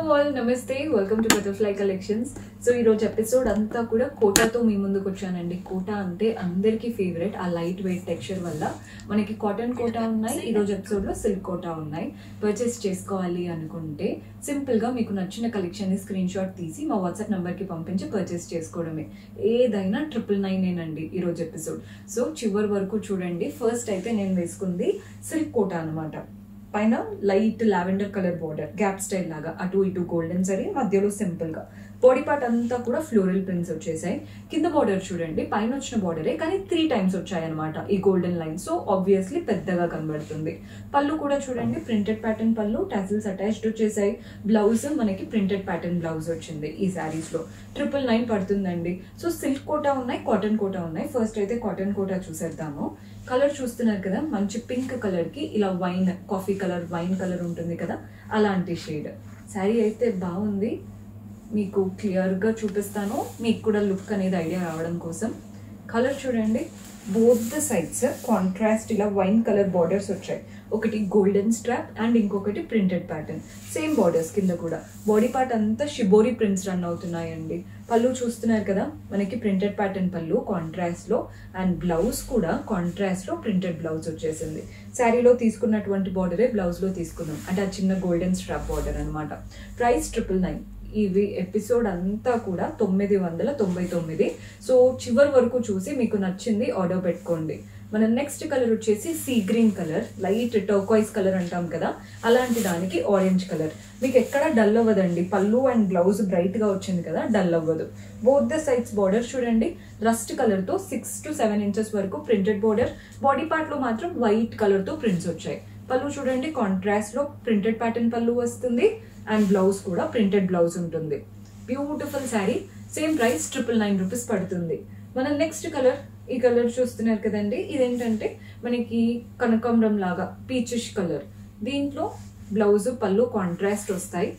all నమస్తే welcome to butterfly collections so ఈ రోజు ఎపిసోడ్ అంతా కూడా కోటాతో మీ ముందుకు వచ్చానండి కోటా అంటే అందరికీ ఫేవరెట్ ఆ లైట్ వెయిట్ టెక్స్చర్ వల్ల మనకి కాటన్ కోటా ఉన్నాయి ఈ రోజు ఎపిసోడ్ లో సిల్క్ కోటా ఉన్నాయి పర్చేస్ చేసుకోవాలి అనుకుంటే సింపుల్ గా మీకు నచ్చిన కలెక్షన్ ని స్క్రీన్ షాట్ తీసి మా వాట్సాప్ నంబర్ కి పంపించి పర్చేస్ చేసుకోవడమే ఏదైనా ట్రిపుల్ నైన్ అండి ఈ రోజు ఎపిసోడ్ సో చివరి వరకు చూడండి ఫస్ట్ అయితే నేను వేసుకుంది సిల్క్ కోటా అన్నమాట పైన light lavender colour border gap style లాగా అటు ఇటు గోల్డెన్ సరీ మధ్యలో సింపుల్ గా బాడీ పార్ట్ అంతా కూడా ఫ్లోరల్ ప్రింట్స్ వచ్చేసాయి కింద బార్డర్ చూడండి పైన వచ్చిన బార్డరే కానీ త్రీ టైమ్స్ వచ్చాయి అనమాట ఈ గోల్డెన్ లైన్ సో ఆబ్వియస్లీ పెద్దగా కనబడుతుంది పళ్ళు కూడా చూడండి printed pattern pallu tassels attached వచ్చేసాయి బ్లౌజ్ మనకి ప్రింటెడ్ ప్యాటర్న్ బ్లౌజ్ వచ్చింది ఈ శారీస్ లో ట్రిపుల్ నైన్ పడుతుందండి సో సిల్క్ కోటా ఉన్నాయి కాటన్ కోటా ఉన్నాయి ఫస్ట్ అయితే కాటన్ కోటా చూసేద్దాము కలర్ చూస్తున్నారు కదా మంచి పింక్ కలర్ కి ఇలా wine coffee colour wine colour ఉంటుంది కదా అలాంటి షేడ్ శారీ అయితే బాగుంది మీకు క్లియర్గా చూపిస్తాను మీకు కూడా లుక్ అనేది ఐడియా రావడం కోసం కలర్ చూడండి బోత్ ద సైడ్స్ కాంట్రాస్ట్ ఇలా వైన్ కలర్ బార్డర్స్ వచ్చాయి ఒకటి గోల్డెన్ స్ట్రాప్ అండ్ ఇంకొకటి ప్రింటెడ్ ప్యాటర్న్ సేమ్ బార్డర్స్ కింద కూడా బాడీ పార్ట్ అంతా షిబోరి ప్రింట్స్ రన్ అవుతున్నాయండి పళ్ళు చూస్తున్నారు కదా మనకి ప్రింటెడ్ ప్యాటర్న్ పళ్ళు కాంట్రాస్ట్ లో అండ్ బ్లౌజ్ కూడా కాంట్రాస్ట్ లో ప్రింటెడ్ బ్లౌజ్ వచ్చేసింది శారీలో తీసుకున్నటువంటి బార్డరే బ్లౌజ్ లో తీసుకున్నాం అంటే ఆ చిన్న గోల్డెన్ స్ట్రాప్ బార్డర్ అనమాట ప్రైస్ ట్రిపుల్ నైన్ ఇవి ఎపిసోడ్ అంతా కూడా తొమ్మిది వందల తొంభై తొమ్మిది సో చివరి వరకు చూసి మీకు నచ్చింది ఆర్డర్ పెట్టుకోండి మన నెక్స్ట్ కలర్ వచ్చేసి sea green colour light turquoise colour అంటాం కదా అలాంటి దానికి ఆరెంజ్ కలర్ మీకు ఎక్కడ డల్ అవ్వదండి పళ్ళు అండ్ బ్లౌజ్ బ్రైట్ గా వచ్చింది కదా డల్ అవ్వదు బోత్ ద సైడ్స్ బార్డర్ చూడండి రస్ట్ కలర్ తో సిక్స్ టు సెవెన్ ఇంచెస్ వరకు ప్రింటెడ్ బార్డర్ బాడీ పార్ట్ లో మాత్రం వైట్ కలర్ తో ప్రింట్స్ వచ్చాయి పళ్ళు చూడండి కాంట్రాస్ట్ లో ప్రింటెడ్ ప్యాటర్న్ పళ్ళు వస్తుంది అండ్ బ్లౌజ్ కూడా ప్రింటెడ్ బ్లౌజ్ ఉంటుంది beautiful sari same price triple nine rupees పడుతుంది మన నెక్స్ట్ కలర్ ఈ కలర్ చూస్తున్నారు కదండి ఇదేంటంటే మనకి కనకాంబరం లాగా పీచిష్ కలర్ దీంట్లో బ్లౌజ్ పళ్ళు కాంట్రాస్ట్ వస్తాయి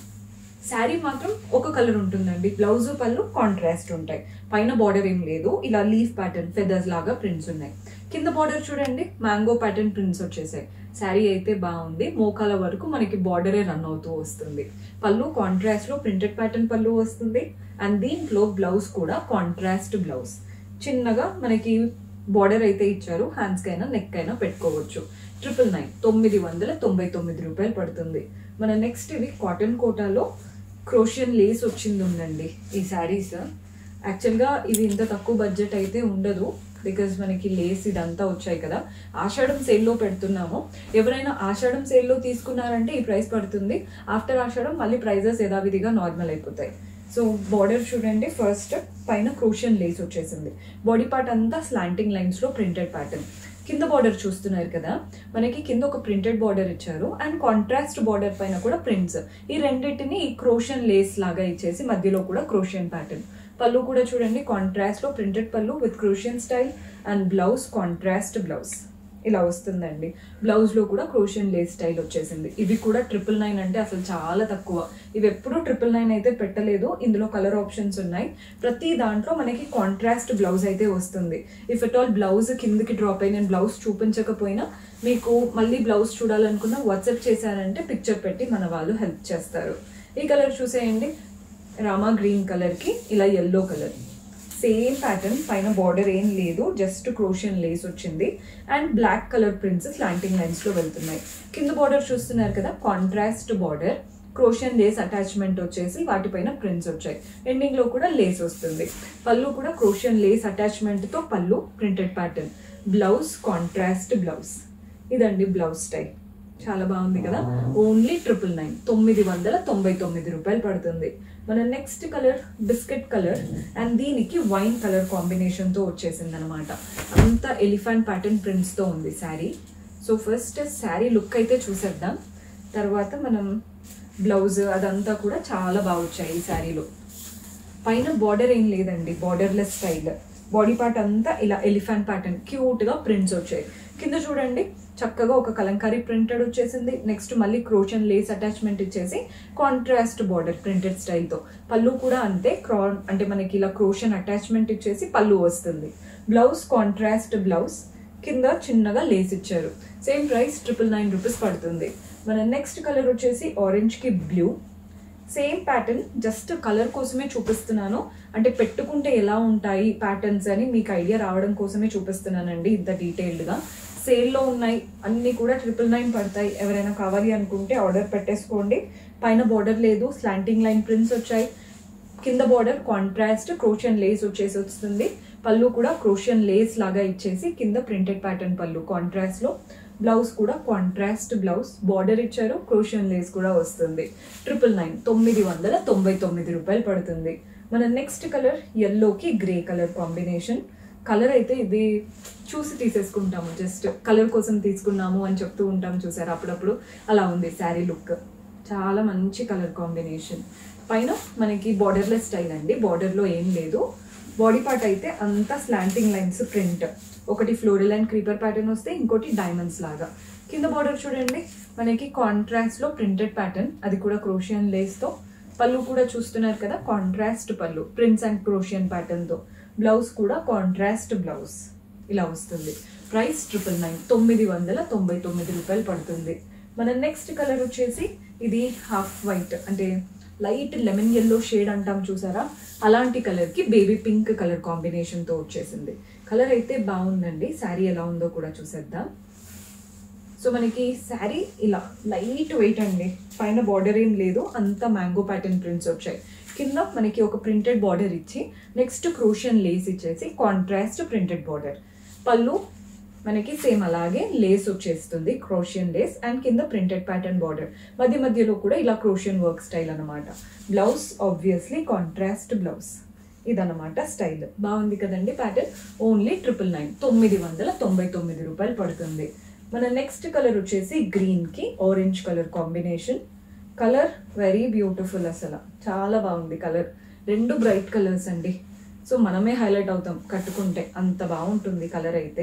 శారీ మాత్రం ఒక కలర్ ఉంటుందండి బ్లౌజ్ పళ్ళు కాంట్రాస్ట్ ఉంటాయి పైన బార్డర్ ఏం లేదు ఇలా లీఫ్ ప్యాటర్న్ ఫెదర్స్ లాగా ప్రింట్స్ ఉన్నాయి కింద బార్డర్ చూడండి మ్యాంగో ప్యాటర్న్ ప్రింట్స్ వచ్చేసాయి శారీ అయితే బాగుంది మోకాల వరకు మనకి బార్డరే రన్ అవుతూ వస్తుంది పళ్ళు కాంట్రాస్ట్ లో ప్రింటెడ్ ప్యాటర్న్ పళ్ళు వస్తుంది అండ్ దీంట్లో బ్లౌజ్ కూడా కాంట్రాస్ట్ బ్లౌజ్ చిన్నగా మనకి బార్డర్ అయితే ఇచ్చారు హ్యాండ్స్ కైనా నెక్ అయినా పెట్టుకోవచ్చు ట్రిపుల్ నైన్ తొమ్మిది వందల తొంభై తొమ్మిది రూపాయలు పడుతుంది మన నెక్స్ట్ ఇది కాటన్ కోటాలో క్రోషియన్ లేస్ వచ్చింది ఉందండి ఈ శారీస్ యాక్చువల్గా ఇది ఇంత తక్కువ బడ్జెట్ అయితే ఉండదు బికాజ్ మనకి లేస్ ఇదంతా వచ్చాయి కదా ఆషాఢం సేల్లో పెడుతున్నాము ఎవరైనా ఆషాఢం సేల్లో తీసుకున్నారంటే ఈ ప్రైస్ పడుతుంది ఆఫ్టర్ ఆషాఢం మళ్ళీ ప్రైజెస్ యథావిధిగా నార్మల్ అయిపోతాయి సో బార్డర్ చూడండి ఫస్ట్ పైన క్రోషియన్ లేస్ వచ్చేసింది బాడీ పార్ట్ అంతా స్లాంటింగ్ లైన్స్ లో ప్రింటెడ్ ప్యాటర్న్ కింద బార్డర్ చూస్తున్నారు కదా మనకి కింద ఒక ప్రింటెడ్ బార్డర్ ఇచ్చారు అండ్ కాంట్రాస్ట్ బార్డర్ పైన కూడా ప్రింట్స్ ఈ రెండింటిని ఈ క్రోషియన్ లేస్ లాగా ఇచ్చేసి మధ్యలో కూడా క్రోషియన్ ప్యాటర్న్ పళ్ళు కూడా చూడండి కాంట్రాస్ట్ లో printed pallu with crochet style and blouse contrast blouse ఇలా వస్తుందండి బ్లౌజ్ లో కూడా క్రోషియన్ లేస్ స్టైల్ వచ్చేసింది ఇవి కూడా ట్రిపుల్ నైన్ అంటే అసలు చాలా తక్కువ ఇవి ఎప్పుడూ ట్రిపుల్ నైన్ అయితే పెట్టలేదు ఇందులో కలర్ ఆప్షన్స్ ఉన్నాయి ప్రతి దాంట్లో మనకి కాంట్రాస్ట్ బ్లౌజ్ అయితే వస్తుంది ఇఫ్ ఎట్ ఆల్ బ్లౌజ్ కిందకి డ్రాప్ అయి నేను బ్లౌజ్ చూపించకపోయినా మీకు మళ్ళీ బ్లౌజ్ చూడాలనుకున్న వాట్సాప్ చేశారంటే పిక్చర్ పెట్టి మన వాళ్ళు హెల్ప్ చేస్తారు ఈ కలర్ చూసేయండి రామా గ్రీన్ కలర్కి ఇలా ఎల్లో కలర్ సేమ్ ప్యాటర్న్ పైన బార్డర్ ఏం లేదు జస్ట్ క్రోషియన్ లేస్ వచ్చింది and black colour prints slanting lines లో వెళ్తున్నాయి కింద బార్డర్ చూస్తున్నారు కదా contrast border crochet lace attachment వచ్చేసి వాటిపైన ప్రింట్స్ వచ్చాయి ఎండింగ్ లో కూడా లేస్ వస్తుంది పళ్ళు కూడా క్రోషియన్ లేస్ అటాచ్మెంట్ తో pallu printed pattern blouse contrast blouse ఇదండి బ్లౌజ్ స్టైల్ చాలా బాగుంది కదా ఓన్లీ ట్రిపుల్ నైన్ తొమ్మిది వందల తొంభై తొమ్మిది రూపాయలు పడుతుంది మన next colour biscuit colour and దీనికి వైన్ కలర్ కాంబినేషన్ తో వచ్చేసింది అనమాట అంతా ఎలిఫెంట్ ప్యాటర్న్ ప్రింట్స్ తో ఉంది sari so first sari look అయితే చూసేద్దాం తర్వాత మనం బ్లౌజ్ అదంతా కూడా చాలా బాగా వచ్చాయి ఈ శారీలో పైన బార్డర్ ఏం లేదండి బార్డర్లెస్ స్టైల్ బాడీ పార్ట్ అంతా ఇలా ఎలిఫెంట్ ప్యాటర్న్ క్యూట్ గా ప్రింట్స్ వచ్చాయి కింద చూడండి చక్కగా ఒక కలంకారీ ప్రింటెడ్ వచ్చేసింది నెక్స్ట్ మళ్ళీ క్రోషన్ లేస్ అటాచ్మెంట్ ఇచ్చేసి కాంట్రాస్ట్ బార్డర్ ప్రింటెడ్ స్టైల్తో పళ్ళు కూడా అంతే క్రా అంటే మనకి ఇలా క్రోషన్ అటాచ్మెంట్ ఇచ్చేసి పళ్ళు వస్తుంది బ్లౌజ్ కాంట్రాస్ట్ బ్లౌజ్ కింద చిన్నగా లేస్ ఇచ్చారు same price triple nine rupees పడుతుంది మన నెక్స్ట్ కలర్ వచ్చేసి ఆరెంజ్ కి blue same pattern just colour కోసమే చూపిస్తున్నాను అంటే పెట్టుకుంటే ఎలా ఉంటాయి ప్యాటర్న్స్ అని మీకు ఐడియా రావడం కోసమే చూపిస్తున్నానండి ఇంత డీటెయిల్డ్గా సేల్లో ఉన్నాయి అన్నీ కూడా ట్రిపుల్ నైన్ పడతాయి ఎవరైనా కావాలి అనుకుంటే ఆర్డర్ పెట్టేసుకోండి పైన బార్డర్ లేదు స్లాంటింగ్ లైన్ ప్రింట్స్ వచ్చాయి కింద బార్డర్ కాంట్రాస్ట్ క్రోషియన్ లేస్ వచ్చేసి వస్తుంది పళ్ళు కూడా క్రోషియన్ లేస్ లాగా ఇచ్చేసి కింద ప్రింటెడ్ ప్యాటర్న్ పళ్ళు కాంట్రాస్ట్ లో బ్లౌజ్ కూడా కాంట్రాస్ట్ బ్లౌజ్ బార్డర్ ఇచ్చారు క్రోషియన్ లేస్ కూడా వస్తుంది ట్రిపుల్ నైన్ తొమ్మిది వందల తొంభై తొమ్మిది రూపాయలు పడుతుంది మన నెక్స్ట్ కలర్ ఎల్లోకి గ్రే కలర్ కాంబినేషన్ కలర్ అయితే ఇది చూసి తీసేసుకుంటాము జస్ట్ కలర్ కోసం తీసుకున్నాము అని చెప్తూ ఉంటాం చూసారు అప్పుడప్పుడు అలా ఉంది శారీ లుక్ చాలా మంచి కలర్ కాంబినేషన్ పైన మనకి బార్డర్లెస్ స్టైల్ అండి బార్డర్లో ఏం లేదు బాడీ పార్ట్ అయితే అంతా స్లాంటింగ్ లైన్స్ ప్రింట్ ఒకటి ఫ్లోరల్ అండ్ క్రీపర్ ప్యాటర్న్ వస్తే ఇంకోటి డైమండ్స్ లాగా కింద బార్డర్ చూడండి మనకి కాంట్రాస్ట్ లో ప్రింటెడ్ ప్యాటర్న్ అది కూడా క్రోషియన్ లేస్ తో పళ్ళు కూడా చూస్తున్నారు కదా కాంట్రాస్ట్ పళ్ళు ప్రింట్స్ అండ్ క్రోషియన్ ప్యాటర్న్ తో బ్లౌజ్ కూడా కాంట్రాస్ట్ బ్లౌజ్ ఇలా వస్తుంది ప్రైస్ ట్రిపుల్ నైన్ తొమ్మిది వందల తొంభై తొమ్మిది రూపాయలు పడుతుంది మన నెక్స్ట్ కలర్ వచ్చేసి ఇది హాఫ్ వైట్ అంటే లైట్ లెమన్ ఎల్లో షేడ్ అంటాం చూసారా అలాంటి కలర్ కి బేబీ పింక్ కలర్ కాంబినేషన్ తో వచ్చేసింది కలర్ అయితే బాగుందండి శారీ ఎలా ఉందో కూడా చూసేద్దాం సో మనకి శారీ ఇలా లైట్ వెయిట్ అండి పైన బార్డర్ ఏం లేదు అంత మ్యాంగో ప్యాటర్న్ ప్రింట్స్ వచ్చాయి కింద మనకి ఒక ప్రింటెడ్ బార్డర్ ఇచ్చి నెక్స్ట్ క్రోషియన్ లేస్ ఇచ్చేసి కాంట్రాస్ట్ ప్రింటెడ్ బార్డర్ పళ్ళు మనకి సేమ్ అలాగే లేస్ వచ్చేస్తుంది క్రోషియన్ లేస్ అండ్ కింద ప్రింటెడ్ ప్యాటర్న్ బార్డర్ మధ్య మధ్యలో కూడా ఇలా క్రోషియన్ వర్క్ స్టైల్ అనమాట బ్లౌజ్ ఆబ్వియస్లీ కాంట్రాస్ట్ బ్లౌజ్ ఇదన్నమాట స్టైల్ బాగుంది కదండి ప్యాటర్న్ ఓన్లీ ట్రిపుల్ నైన్ తొమ్మిది వందల తొంభై తొమ్మిది రూపాయలు పడుతుంది మన నెక్స్ట్ కలర్ వచ్చేసి గ్రీన్ కి orange colour combination colour very beautiful అసలు చాలా బాగుంది కలర్ రెండు బ్రైట్ కలర్స్ అండి సో మనమే హైలైట్ అవుతాం కట్టుకుంటే అంత బాగుంటుంది కలర్ అయితే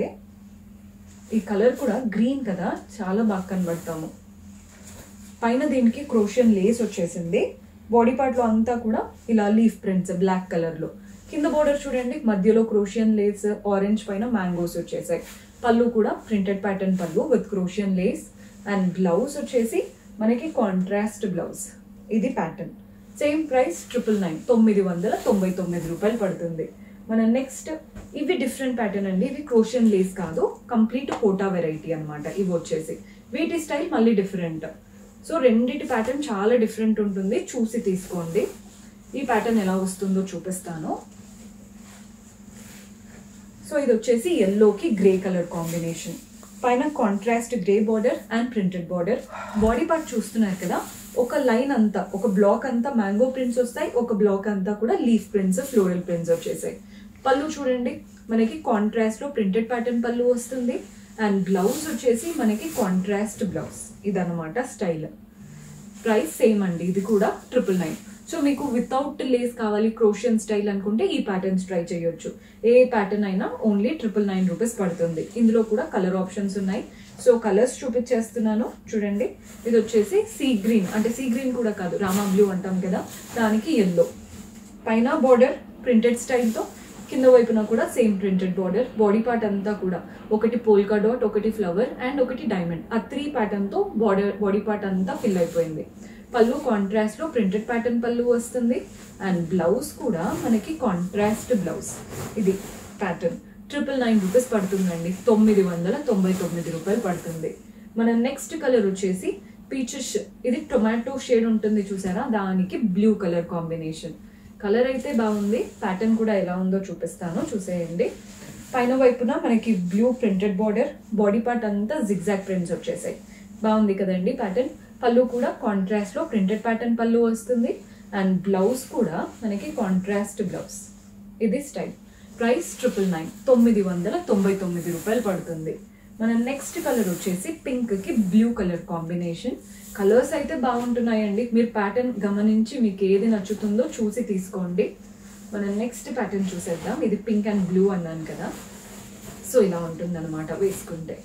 ఈ కలర్ కూడా గ్రీన్ కదా చాలా బాగా కనబడతాము పైన దీనికి క్రోషియన్ లేస్ వచ్చేసింది బాడీ పార్ట్ లో అంతా కూడా ఇలా లీఫ్ ప్రింట్స్ బ్లాక్ కలర్ లో కింద బోర్డర్ చూడండి మధ్యలో క్రోషియన్ లేస్ ఆరెంజ్ పైన మ్యాంగోస్ వచ్చేసాయి పళ్ళు కూడా ప్రింటెడ్ ప్యాటర్న్ పళ్ళు with crochet lace and blouse వచ్చేసి మనకి కాంట్రాస్ట్ బ్లౌజ్ ఇది pattern same price triple nine తొమ్మిది వందల తొంభై తొమ్మిది రూపాయలు పడుతుంది మన నెక్స్ట్ ఇవి డిఫరెంట్ ప్యాటర్న్ అండి ఇవి క్రోషియన్ లేస్ కాదు కంప్లీట్ కోటా వెరైటీ అన్నమాట ఇవి వచ్చేసి వీటి స్టైల్ మళ్ళీ డిఫరెంట్ సో రెండిటి ప్యాటర్న్ చాలా డిఫరెంట్ ఉంటుంది చూసి తీసుకోండి ఈ ప్యాటర్న్ ఎలా వస్తుందో చూపిస్తాను సో ఇది వచ్చేసి ఎల్లోకి గ్రే కలర్ కాంబినేషన్ పైన contrast grey border and printed border body part చూస్తున్నారు కదా ఒక లైన్ అంతా ఒక బ్లాక్ అంతా మ్యాంగో ప్రింట్స్ వస్తాయి ఒక బ్లాక్ అంతా కూడా లీఫ్ ప్రింట్స్ ఫ్లోరల్ ప్రింట్స్ వచ్చేసాయి పళ్ళు చూడండి మనకి కాంట్రాస్ట్ లో ప్రింటెడ్ ప్యాటర్న్ పళ్ళు వస్తుంది అండ్ బ్లౌజ్ వచ్చేసి మనకి కాంట్రాస్ట్ బ్లౌజ్ ఇదన్నమాట స్టైల్ ప్రైస్ సేమ్ అండి ఇది కూడా ట్రిపుల్ నైన్ సో మీకు వితౌట్ లేస్ కావాలి క్రోషియన్ స్టైల్ అనుకుంటే ఈ ప్యాటర్న్స్ ట్రై చేయొచ్చు ఏ ప్యాటర్న్ అయినా ఓన్లీ ట్రిపుల్ నైన్ రూపీస్ పడుతుంది ఇందులో కూడా కలర్ ఆప్షన్స్ ఉన్నాయి సో కలర్స్ చూపించేస్తున్నాను చూడండి ఇది వచ్చేసి సీ గ్రీన్ అంటే సీ గ్రీన్ కూడా కాదు రామా బ్లూ అంటాం కదా దానికి ఎల్లో పైన బార్డర్ ప్రింటెడ్ స్టైల్తో కింద వైపున కూడా same printed border body part అంతా కూడా ఒకటి పోల్కా డాట్ ఒకటి ఫ్లవర్ అండ్ ఒకటి డైమండ్ ఆ త్రీ ప్యాటర్న్ తో బార్డర్ బాడీ పార్ట్ అంతా ఫిల్ అయిపోయింది పళ్ళు కాంట్రాస్ట్ లో ప్రింటెడ్ ప్యాటర్న్ పళ్ళు వస్తుంది అండ్ బ్లౌజ్ కూడా మనకి కాంట్రాస్ట్ బ్లౌజ్ ఇది ప్యాటర్న్ ట్రిపుల్ నైన్ రూపీస్ పడుతుందండి తొమ్మిది వందల తొంభై తొమ్మిది రూపాయలు పడుతుంది మన నెక్స్ట్ కలర్ వచ్చేసి పీచెస్ ఇది టొమాటో షేడ్ ఉంటుంది చూసారా దానికి బ్లూ కలర్ కాంబినేషన్ కలర్ అయితే బాగుంది ప్యాటర్న్ కూడా ఎలా ఉందో చూపిస్తాను చూసేయండి పైన వైపున మనకి blue printed border body part అంతా జిగ్జాగ్ ప్రింట్స్ వచ్చేసాయి బాగుంది కదండి ప్యాటర్న్ పళ్ళు కూడా కాంట్రాస్ట్ లో ప్రింటెడ్ ప్యాటర్న్ పళ్ళు వస్తుంది అండ్ బ్లౌజ్ కూడా మనకి కాంట్రాస్ట్ బ్లౌజ్ ఇది స్టైల్ ప్రైస్ ట్రిపుల్ నైన్ తొమ్మిది వందల తొంభై తొమ్మిది రూపాయలు పడుతుంది మన నెక్స్ట్ కలర్ వచ్చేసి పింక్ కి బ్లూ కలర్ కాంబినేషన్ కలర్స్ అయితే బాగుంటున్నాయండి మీరు ప్యాటర్న్ గమనించి మీకు ఏది నచ్చుతుందో చూసి తీసుకోండి మన నెక్స్ట్ ప్యాటర్న్ చూసేద్దాం ఇది పింక్ అండ్ బ్లూ అన్నాను కదా సో ఇలా ఉంటుంది అనమాట వేసుకుంటే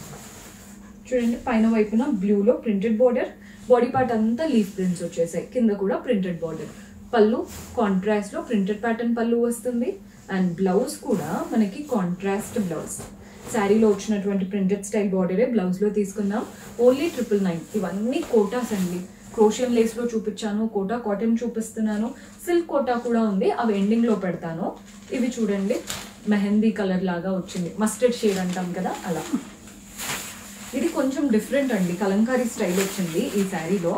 చూడండి పైన వైపున బ్లూలో ప్రింటెడ్ బార్డర్ బాడీ పార్ట్ అంతా లీఫ్ ప్రింట్స్ వచ్చేసాయి కింద కూడా ప్రింటెడ్ బార్డర్ పళ్ళు కాంట్రాస్ట్ లో ప్రింటెడ్ ప్యాటర్న్ పళ్ళు వస్తుంది అండ్ బ్లౌజ్ కూడా మనకి కాంట్రాస్ట్ బ్లౌజ్ శారీలో వచ్చినటువంటి ప్రింటెడ్ స్టైల్ బార్డరే బ్లౌజ్ లో తీసుకున్నాం ఓన్లీ ట్రిపుల్ నైన్ ఇవన్నీ కోటాస్ అండి క్రోషియన్ లేస్లో చూపించాను కోటా కాటన్ చూపిస్తున్నాను సిల్క్ కోటా కూడా ఉంది అవి ఎండింగ్లో పెడతాను ఇవి చూడండి మెహందీ కలర్ లాగా వచ్చింది మస్టర్డ్ షేడ్ అంటాం కదా అలా ఇది కొంచెం డిఫరెంట్ అండి కలంకారీ స్టైల్ వచ్చింది ఈ శారీలో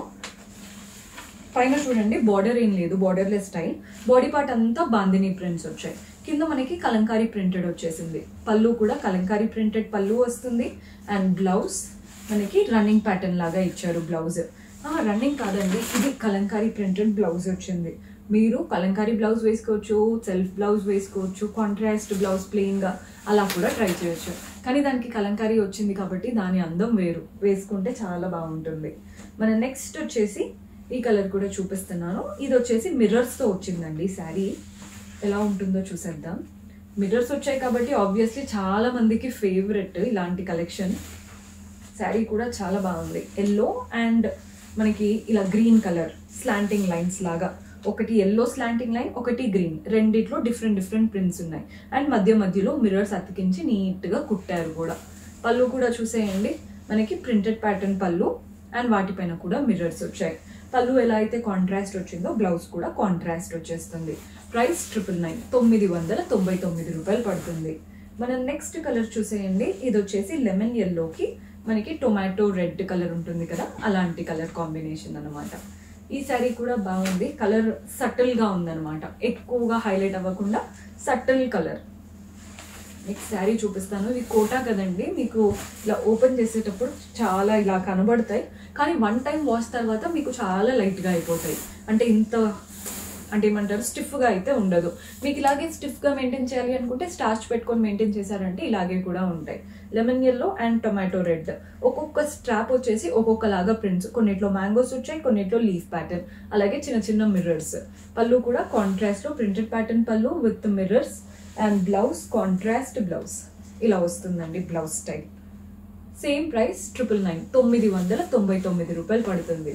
పైన చూడండి బార్డర్ ఏం లేదు బార్డర్లెస్ స్టైల్ బాడీ పార్ట్ అంతా బాందిని ప్రింట్స్ వచ్చాయి కింద మనకి కలంకారీ ప్రింటెడ్ వచ్చేసింది పళ్ళు కూడా కలంకారీ ప్రింటెడ్ పళ్ళు వస్తుంది అండ్ బ్లౌజ్ మనకి రన్నింగ్ ప్యాటర్న్ లాగా ఇచ్చారు బ్లౌజ్ రన్నింగ్ కాదండి ఇది కలంకారీ ప్రింటెడ్ బ్లౌజ్ వచ్చింది మీరు కలంకారీ బ్లౌజ్ వేసుకోవచ్చు సెల్ఫ్ బ్లౌజ్ వేసుకోవచ్చు కాంట్రాస్ట్ బ్లౌజ్ ప్లెయిన్గా అలా కూడా ట్రై చేయొచ్చు కానీ దానికి కలంకారీ వచ్చింది కాబట్టి దాని అందం వేరు వేసుకుంటే చాలా బాగుంటుంది మన నెక్స్ట్ వచ్చేసి ఈ కలర్ కూడా చూపిస్తున్నాను ఇది వచ్చేసి మిర్రర్స్తో వచ్చిందండి శారీ ఎలా ఉంటుందో చూసేద్దాం మిర్రర్స్ వచ్చాయి కాబట్టి ఆబ్వియస్లీ చాలా మందికి ఫేవరెట్ ఇలాంటి కలెక్షన్ శారీ కూడా చాలా బాగుంది ఎల్లో అండ్ మనకి ఇలా గ్రీన్ కలర్ స్లాంటింగ్ లైన్స్ లాగా ఒకటి ఎల్లో స్లాంటింగ్ లైన్ ఒకటి గ్రీన్ రెండిట్లో డిఫరెంట్ డిఫరెంట్ ప్రింట్స్ ఉన్నాయి అండ్ మధ్య మధ్యలో మిర్రర్స్ అతికించి నీట్గా కుట్టారు కూడా పళ్ళు కూడా చూసేయండి మనకి ప్రింటెడ్ ప్యాటర్న్ పళ్ళు అండ్ వాటిపైన కూడా మిర్రర్స్ వచ్చాయి పళ్ళు ఎలా అయితే కాంట్రాస్ట్ వచ్చిందో బ్లౌజ్ కూడా కాంట్రాస్ట్ వచ్చేస్తుంది ప్రైస్ ట్రిపుల్ నైన్ తొమ్మిది వందల తొంభై తొమ్మిది రూపాయలు పడుతుంది మనం నెక్స్ట్ కలర్ చూసేయండి ఇది వచ్చేసి లెమన్ ఎల్లోకి మనకి టొమాటో రెడ్ కలర్ ఉంటుంది కదా అలాంటి కలర్ కాంబినేషన్ అన్నమాట ఈ శారీ కూడా బాగుంది కలర్ సటిల్గా ఉందన్నమాట ఎక్కువగా హైలైట్ అవ్వకుండా సటిల్ కలర్ నెక్స్ట్ శారీ చూపిస్తాను ఇది కోటా కదండి మీకు ఇలా ఓపెన్ చేసేటప్పుడు చాలా ఇలా కనబడతాయి కానీ వన్ టైం వాష్ తర్వాత మీకు చాలా లైట్గా అయిపోతాయి అంటే ఇంత అంటే ఏమంటారు స్టిఫ్గా అయితే ఉండదు మీకు ఇలాగే స్టిఫ్గా మెయింటైన్ చేయాలి అనుకుంటే స్టార్చ్ పెట్టుకొని మెయింటైన్ చేశారంటే ఇలాగే కూడా ఉంటాయి lemon yellow and tomato red ఒక్కొక్క స్ట్రాప్ వచ్చేసి ఒక్కొక్కలాగా ప్రింట్స్ కొన్నిట్లో మ్యాంగోస్ వచ్చాయి కొన్నిట్లో లీఫ్ ప్యాటర్న్ అలాగే చిన్న చిన్న మిర్రర్స్ పళ్ళు కూడా కాంట్రాస్ట్లో ప్రింటెడ్ ప్యాటర్న్ పళ్ళు with mirrors and blouse contrast blouse ఇలా వస్తుందండి blouse style same price triple nine తొమ్మిది వందల తొంభై తొమ్మిది రూపాయలు పడుతుంది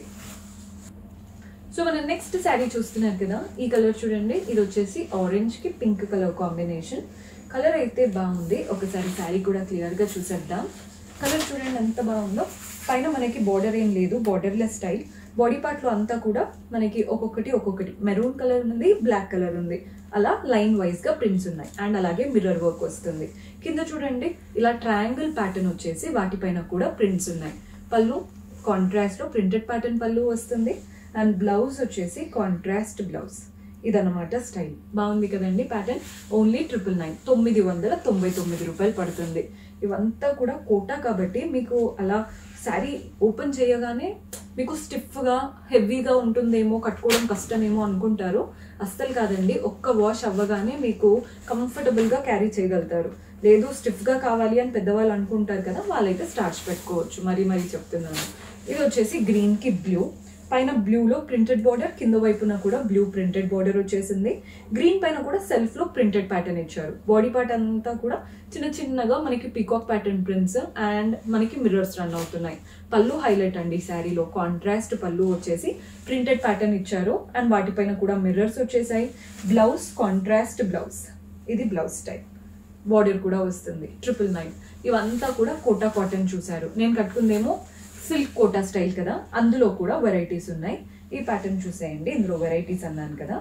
సో మనం నెక్స్ట్ శారీ చూస్తున్నారు కదా ఈ కలర్ చూడండి ఇది వచ్చేసి ఆరెంజ్ కి పింక్ కలర్ కాంబినేషన్ కలర్ అయితే బాగుంది ఒకసారి శారీ కూడా క్లియర్ గా చూసేద్దాం కలర్ చూడండి ఎంత బాగుందో పైన మనకి బార్డర్ ఏం లేదు బార్డర్లెస్ స్టైల్ బాడీ పార్ట్ లో అంతా కూడా మనకి ఒక్కొక్కటి ఒక్కొక్కటి మెరూన్ కలర్ ఉంది బ్లాక్ కలర్ ఉంది అలా లైన్ వైజ్ గా ప్రింట్స్ ఉన్నాయి అండ్ అలాగే మిర్రర్ వర్క్ వస్తుంది కింద చూడండి ఇలా ట్రయాంగిల్ ప్యాటర్న్ వచ్చేసి వాటిపైన కూడా ప్రింట్స్ ఉన్నాయి పళ్ళు కాంట్రాస్ట్ లో ప్రింటెడ్ ప్యాటర్న్ పళ్ళు వస్తుంది అండ్ బ్లౌజ్ వచ్చేసి కాంట్రాస్ట్ బ్లౌజ్ ఇదన్నమాట స్టైల్ బాగుంది కదండి ప్యాటర్న్ ఓన్లీ ట్రిపుల్ నైన్ తొమ్మిది వందల తొంభై తొమ్మిది రూపాయలు పడుతుంది ఇవంతా కూడా కోటా కాబట్టి మీకు అలా శారీ ఓపెన్ చేయగానే మీకు స్టిఫ్గా హెవీగా ఉంటుందేమో కట్టుకోవడం కష్టమేమో అనుకుంటారు అస్సలు కాదండి ఒక్క వాష్ అవ్వగానే మీకు కంఫర్టబుల్గా క్యారీ చేయగలుగుతారు లేదు స్టిఫ్గా కావాలి అని పెద్దవాళ్ళు అనుకుంటారు కదా వాళ్ళైతే స్టార్చ్ పెట్టుకోవచ్చు మరీ మరీ చెప్తున్నాను ఇది వచ్చేసి గ్రీన్కి బ్లూ పైన బ్లూలో ప్రింటెడ్ బార్డర్ కింద వైపున కూడా బ్లూ ప్రింటెడ్ బార్డర్ వచ్చేసింది గ్రీన్ పైన కూడా సెల్ఫ్ లో ప్రింటెడ్ ప్యాటర్న్ ఇచ్చారు బాడీ పార్ట్ అంతా కూడా చిన్న చిన్నగా మనకి పీకాక్ ప్యాటర్న్ ప్రింట్స్ అండ్ మనకి మిర్రర్స్ రన్ అవుతున్నాయి పళ్ళు హైలైట్ అండి శారీలో కాంట్రాస్ట్ పళ్ళు వచ్చేసి ప్రింటెడ్ ప్యాటర్న్ ఇచ్చారు అండ్ వాటిపైన కూడా మిర్రర్స్ వచ్చేసాయి బ్లౌజ్ కాంట్రాస్ట్ బ్లౌజ్ ఇది బ్లౌజ్ టైప్ బార్డర్ కూడా వస్తుంది ట్రిపుల్ నైన్ ఇవంతా కూడా కోటా కాటన్ చూసారు నేను కట్టుకుందేమో సిల్క్ కోటా స్టైల్ కదా అందులో కూడా వెరైటీస్ ఉన్నాయి ఈ ప్యాటర్న్ చూసేయండి ఇందులో వెరైటీస్ అన్నాను కదా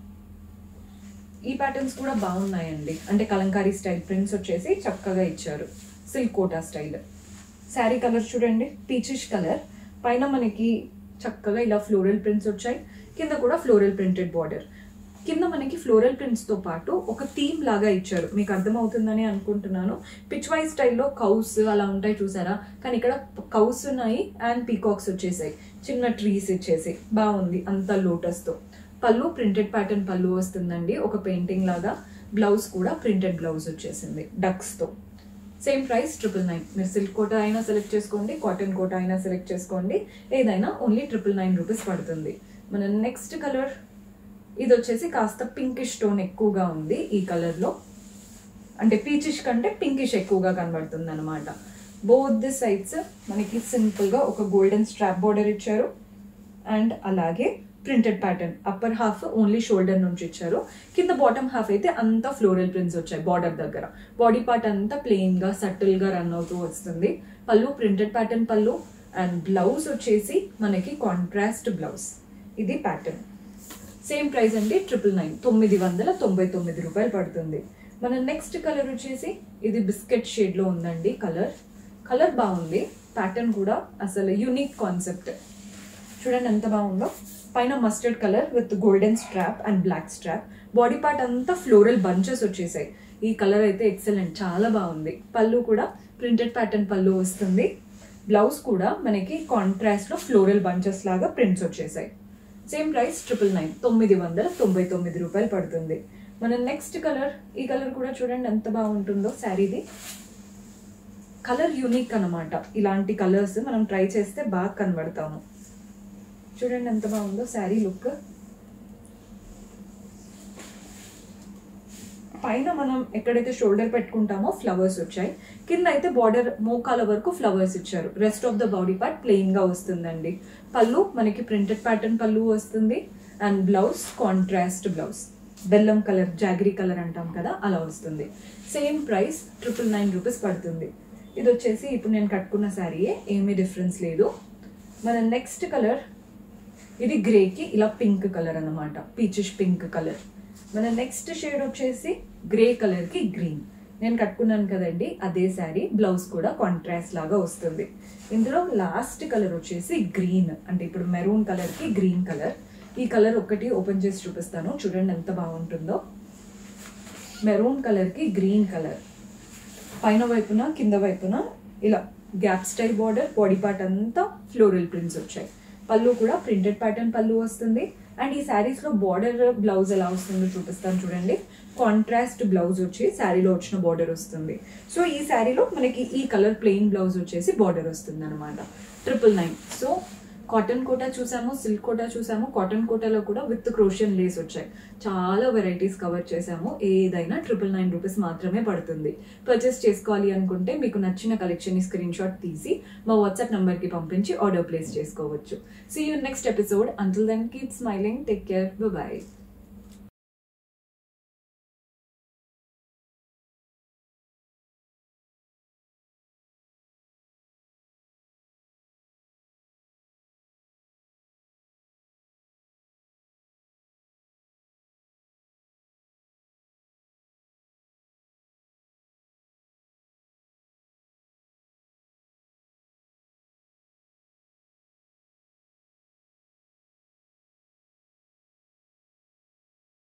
ఈ ప్యాటర్న్స్ కూడా బాగున్నాయండి అంటే కలంకారీ స్టైల్ ప్రింట్స్ వచ్చేసి చక్కగా ఇచ్చారు silk Kota style sari colour చూడండి పీచిష్ కలర్ పైన మనకి చక్కగా ఇలా ఫ్లోరల్ ప్రింట్స్ వచ్చాయి కింద కూడా ఫ్లోరల్ ప్రింటెడ్ బార్డర్ కింద మనకి ఫ్లోరల్ ప్రింట్స్ తో పాటు ఒక థీమ్ లాగా ఇచ్చారు మీకు అర్థమవుతుందని అనుకుంటున్నాను పిచ్ వైజ్ స్టైల్లో కౌస్ అలా ఉంటాయి చూసారా కానీ ఇక్కడ కౌస్ ఉన్నాయి అండ్ పీకాక్స్ వచ్చేసాయి చిన్న ట్రీస్ ఇచ్చేసి బాగుంది అంతా లోటస్ తో పళ్ళు ప్రింటెడ్ ప్యాటర్న్ పళ్ళు వస్తుందండి ఒక పెయింటింగ్ లాగా బ్లౌజ్ కూడా ప్రింటెడ్ బ్లౌజ్ వచ్చేసింది డక్స్ తో సేమ్ ప్రైస్ ట్రిపుల్ నైన్ మీరు సిల్క్ కోట అయినా సెలెక్ట్ చేసుకోండి కాటన్ కోట అయినా సెలెక్ట్ చేసుకోండి ఏదైనా ఓన్లీ ట్రిపుల్ నైన్ రూపీస్ పడుతుంది మన నెక్స్ట్ కలర్ ఇది వచ్చేసి కాస్త పింకిష్ టోన్ ఎక్కువగా ఉంది ఈ కలర్ లో అంటే పీచిష్ కంటే పింకిష్ ఎక్కువగా కనబడుతుంది అనమాట బోత్ ది సైడ్స్ మనకి సింపుల్ గా ఒక గోల్డెన్ స్ట్రాప్ బార్డర్ ఇచ్చారు అండ్ అలాగే printed pattern upper half only shoulder నుంచి ఇచ్చారు కింద బాటమ్ హాఫ్ అయితే అంతా ఫ్లోరల్ ప్రింట్స్ వచ్చాయి బార్డర్ దగ్గర బాడీ పార్ట్ అంతా ప్లెయిన్ గా సటిల్ గా రన్ అవుతూ వస్తుంది పళ్ళు ప్రింటెడ్ ప్యాటర్న్ పళ్ళు అండ్ బ్లౌజ్ వచ్చేసి మనకి కాంట్రాస్ట్ బ్లౌజ్ ఇది ప్యాటర్న్ సేమ్ ప్రైస్ అండి ట్రిపుల్ నైన్ తొమ్మిది వందల తొంభై తొమ్మిది రూపాయలు పడుతుంది మన నెక్స్ట్ కలర్ వచ్చేసి ఇది బిస్కెట్ షేడ్లో ఉందండి కలర్ కలర్ బాగుంది ప్యాటర్న్ కూడా అసలు యూనిక్ కాన్సెప్ట్ చూడండి ఎంత బాగుందో పైన mustard colour with golden strap and black strap body part అంతా ఫ్లోరల్ బంచెస్ వచ్చేసాయి ఈ కలర్ అయితే ఎక్సలెంట్ చాలా బాగుంది పళ్ళు కూడా ప్రింటెడ్ ప్యాటర్న్ పళ్ళు వస్తుంది బ్లౌజ్ కూడా మనకి కాంట్రాస్ట్ లో ఫ్లోరల్ బంచెస్ లాగా ప్రింట్స్ వచ్చేసాయి సేమ్ ప్రైస్ ట్రిపుల్ నైన్ తొమ్మిది వందల తొంభై తొమ్మిది రూపాయలు పడుతుంది మన నెక్స్ట్ కలర్ ఈ కలర్ కూడా చూడండి ఎంత బాగుంటుందో శారీది కలర్ యూనిక్ అన్నమాట ఇలాంటి కలర్స్ మనం ట్రై చేస్తే బాగా కనబడతాము చూడండి ఎంత బాగుందో శారీ లుక్ పైన మనం ఎక్కడైతే షోల్డర్ పెట్టుకుంటామో ఫ్లవర్స్ వచ్చాయి కింద అయితే బార్డర్ మోకాల వరకు ఫ్లవర్స్ ఇచ్చారు rest of the body part plain గా వస్తుందండి పళ్ళు మనకి ప్రింటెడ్ ప్యాటర్న్ పళ్ళు వస్తుంది అండ్ బ్లౌజ్ కాంట్రాస్ట్ బ్లౌజ్ బెల్లం కలర్ జాగరీ కలర్ అంటాం కదా అలా వస్తుంది same price triple nine rupees పడుతుంది ఇది వచ్చేసి ఇప్పుడు నేను కట్టుకున్న శారీయే ఏమీ డిఫరెన్స్ లేదు మన నెక్స్ట్ కలర్ ఇది గ్రేకి ఇలా పింక్ కలర్ అన్నమాట పీచిష్ పింక్ కలర్ మన నెక్స్ట్ షేడ్ వచ్చేసి గ్రే కలర్ కి గ్రీన్ నేను కట్టుకున్నాను కదండి అదే శారీ బ్లౌజ్ కూడా కాంట్రాస్ట్ లాగా వస్తుంది ఇందులో లాస్ట్ కలర్ వచ్చేసి గ్రీన్ అంటే ఇప్పుడు మెరూన్ కలర్ కి గ్రీన్ కలర్ ఈ కలర్ ఒకటి ఓపెన్ చేసి చూపిస్తాను చూడండి ఎంత బాగుంటుందో మెరూన్ కలర్ కి గ్రీన్ కలర్ పైన వైపున కింద వైపున ఇలా gap style border body part అంతా ఫ్లోరల్ ప్రింట్స్ వచ్చాయి పళ్ళు కూడా ప్రింటెడ్ ప్యాటర్న్ పళ్ళు వస్తుంది అండ్ ఈ శారీస్ లో బార్డర్ బ్లౌజ్ ఎలా వస్తుందో చూపిస్తాను చూడండి కాంట్రాస్ట్ బ్లౌజ్ వచ్చి శారీలో వచ్చిన బార్డర్ వస్తుంది సో ఈ శారీలో మనకి ఈ కలర్ ప్లెయిన్ బ్లౌజ్ వచ్చేసి బార్డర్ వస్తుంది అనమాట triple nine so cotton Kota చూసాము సిల్క్ కోటా చూసాము కాటన్ కోటాలో కూడా విత్ క్రోషియన్ లేస్ వచ్చాయి చాలా వెరైటీస్ కవర్ చేసాము ఏదైనా ట్రిపుల్ నైన్ రూపీస్ మాత్రమే పడుతుంది పర్చేస్ చేసుకోవాలి అనుకుంటే మీకు నచ్చిన కలెక్షన్ స్క్రీన్ షాట్ తీసి మా వాట్సాప్ నంబర్ కి పంపించి ఆర్డర్ ప్లేస్ చేసుకోవచ్చు see you next episode until then keep smiling take care by